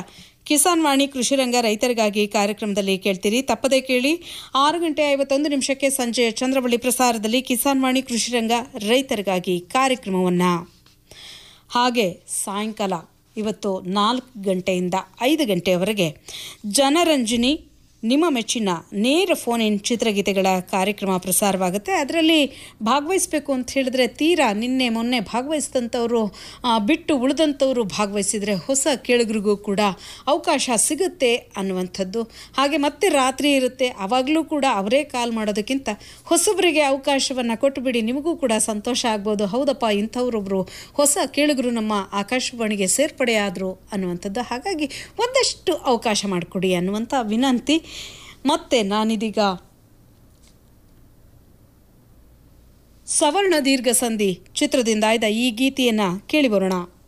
ಕಿಸಾನ್ ವಾಣಿ ಕೃಷಿ ರಂಗ ರೈತರಿಗಾಗಿ ಕಾರ್ಯಕ್ರಮದಲ್ಲಿ ಕೇಳ್ತೀರಿ ತಪ್ಪದೇ ಕೇಳಿ ಆರು ಗಂಟೆ ಐವತ್ತೊಂದು ನಿಮಿಷಕ್ಕೆ ಸಂಜೆ ಚಂದ್ರವಳ್ಳಿ ಪ್ರಸಾರದಲ್ಲಿ ಕಿಸಾನ್ ವಾಣಿ ಕೃಷಿ ರಂಗ ರೈತರಿಗಾಗಿ ಕಾರ್ಯಕ್ರಮವನ್ನು ಹಾಗೆ ಸಾಯಂಕಾಲ ಇವತ್ತು ನಾಲ್ಕು ಗಂಟೆಯಿಂದ ಐದು ಗಂಟೆಯವರೆಗೆ ಜನರಂಜನಿ ನಿಮ್ಮ ಮೆಚ್ಚಿನ ನೇರ ಫೋನ್ ಇನ್ ಚಿತ್ರಗೀತೆಗಳ ಕಾರ್ಯಕ್ರಮ ಪ್ರಸಾರವಾಗುತ್ತೆ ಅದರಲ್ಲಿ ಭಾಗವಹಿಸಬೇಕು ಅಂತ ಹೇಳಿದ್ರೆ ತೀರಾ ನಿನ್ನೆ ಮೊನ್ನೆ ಭಾಗವಹಿಸಿದಂಥವರು ಆ, ಬಿಟ್ಟು ಉಳಿದಂಥವರು ಭಾಗವಹಿಸಿದರೆ ಹೊಸ ಕೇಳುಗರಿಗೂ ಕೂಡ ಅವಕಾಶ ಸಿಗುತ್ತೆ ಅನ್ನುವಂಥದ್ದು ಹಾಗೆ ಮತ್ತೆ ರಾತ್ರಿ ಇರುತ್ತೆ ಆವಾಗಲೂ ಕೂಡ ಅವರೇ ಕಾಲ್ ಮಾಡೋದಕ್ಕಿಂತ ಹೊಸಬರಿಗೆ ಅವಕಾಶವನ್ನು ಕೊಟ್ಟುಬಿಡಿ ನಿಮಗೂ ಕೂಡ ಸಂತೋಷ ಆಗ್ಬೋದು ಹೌದಪ್ಪ ಇಂಥವ್ರೊಬ್ಬರು ಹೊಸ ಕೇಳುಗರು ನಮ್ಮ ಆಕಾಶವಾಣಿಗೆ ಸೇರ್ಪಡೆಯಾದರು ಅನ್ನುವಂಥದ್ದು ಹಾಗಾಗಿ ಒಂದಷ್ಟು ಅವಕಾಶ ಮಾಡಿಕೊಡಿ ಅನ್ನುವಂಥ ವಿನಂತಿ ಮತ್ತೆ ನಾನಿದೀಗ ಸವರ್ಣ ದೀರ್ಘ ಸಂಧಿ ಚಿತ್ರದಿಂದ ಆಯ್ದ ಈ ಗೀತೆಯನ್ನು ಕೇಳಿ ಬರೋಣ